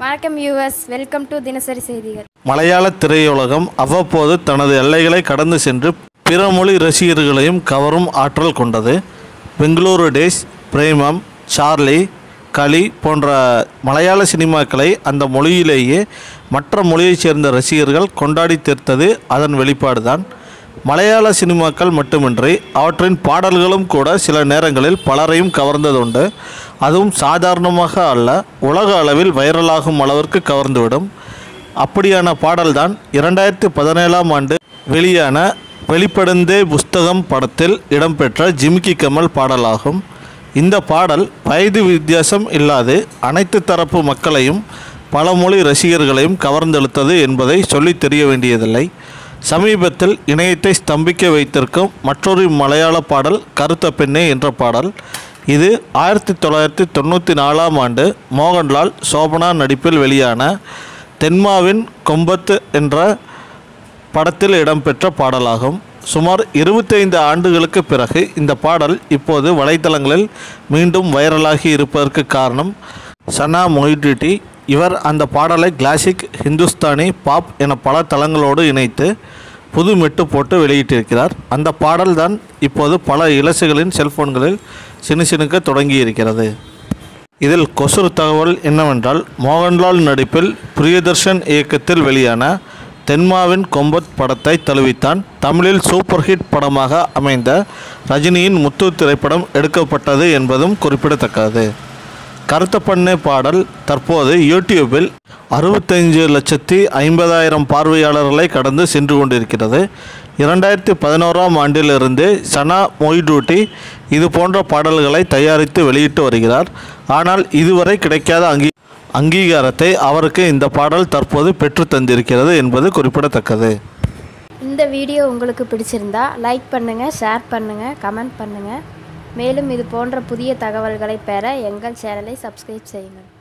வணக்கம் US welcome to தினசரி செய்திகள் மலையாள திரையுலகம் அவ்வப்போது தனது எல்லைகளை கடந்து சென்று பிற மொழி ரசிகர்களையும் கவரும் ஆற்றல் கொண்டது பெங்களூரு டேஸ் பிரேமம் சார்லி களி போன்ற மலையாள சினிமாக்களை அந்த மொழியிலேயே மற்ற மொழியைச் சேர்ந்த ரசிகர்கள் கொண்டாடி தீர்த்தது அதன் வெளிப்பாடுதான் மலையாள சினிமாக்கள் மட்டுமின்றி அவற்றின் பாடல்களும் கூட சில நேரங்களில் பலரையும் கவர்ந்ததுண்டு அதுவும் சாதாரணமாக அல்ல உலக அளவில் வைரலாகும் அளவிற்கு கவர்ந்துவிடும் அப்படியான பாடல்தான் இரண்டாயிரத்தி பதினேழாம் ஆண்டு வெளியான வெளிப்படுந்தே புஸ்தகம் படத்தில் இடம்பெற்ற ஜிமிக்கி கமல் பாடலாகும் இந்த பாடல் வயது வித்தியாசம் இல்லாது அனைத்து தரப்பு மக்களையும் பல மொழி ரசிகர்களையும் கவர்ந்தெழுத்தது என்பதை சொல்லித் தெரிய வேண்டியதில்லை சமீபத்தில் இணையத்தை ஸ்தம்பிக்க வைத்திருக்கும் மற்றொரு மலையாள பாடல் கருத்த பெண்ணே என்ற பாடல் இது ஆயிரத்தி தொள்ளாயிரத்தி தொண்ணூற்றி நாலாம் ஆண்டு மோகன்லால் சோபனா நடிப்பில் வெளியான தென்மாவின் கொம்பத்து என்ற படத்தில் இடம்பெற்ற பாடலாகும் சுமார் இருபத்தைந்து ஆண்டுகளுக்கு பிறகு இந்த பாடல் இப்போது வலைத்தளங்களில் மீண்டும் வைரலாகி இருப்பதற்கு காரணம் சனா மொய்டிட்டி இவர் அந்த பாடலை கிளாசிக் ஹிந்துஸ்தானி பாப் என பல தளங்களோடு இணைத்து புது மெட்டு போட்டு வெளியிட்டிருக்கிறார் அந்த பாடல்தான் இப்போது பல இலசுகளின் செல்போன்களில் சினுசினுக்க தொடங்கியிருக்கிறது இதில் கொசுறு தகவல் என்னவென்றால் மோகன்லால் நடிப்பில் பிரியதர்ஷன் இயக்கத்தில் வெளியான தென்மாவின் கொம்பத் படத்தை தழுவித்தான் தமிழில் சூப்பர் ஹிட் படமாக அமைந்த ரஜினியின் முத்து திரைப்படம் எடுக்கப்பட்டது என்பதும் குறிப்பிடத்தக்கது கருத்த பண்ணே பாடல் தற்போது யூடியூபில் அறுபத்தைந்து லட்சத்தி ஐம்பதாயிரம் பார்வையாளர்களை கடந்து சென்று கொண்டிருக்கிறது இரண்டாயிரத்தி பதினோராம் ஆண்டிலிருந்து சனா மொய்டூட்டி இது போன்ற பாடல்களை தயாரித்து வெளியிட்டு வருகிறார் ஆனால் இதுவரை கிடைக்காத அங்கீ அங்கீகாரத்தை அவருக்கு இந்த பாடல் தற்போது பெற்று தந்திருக்கிறது என்பது குறிப்பிடத்தக்கது இந்த வீடியோ உங்களுக்கு பிடிச்சிருந்தா லைக் பண்ணுங்கள் ஷேர் பண்ணுங்கள் கமெண்ட் பண்ணுங்கள் மேலும் இது போன்ற புதிய தகவல்களை பெற எங்கள் சேனலை சப்ஸ்கிரைப் செய்யுங்கள்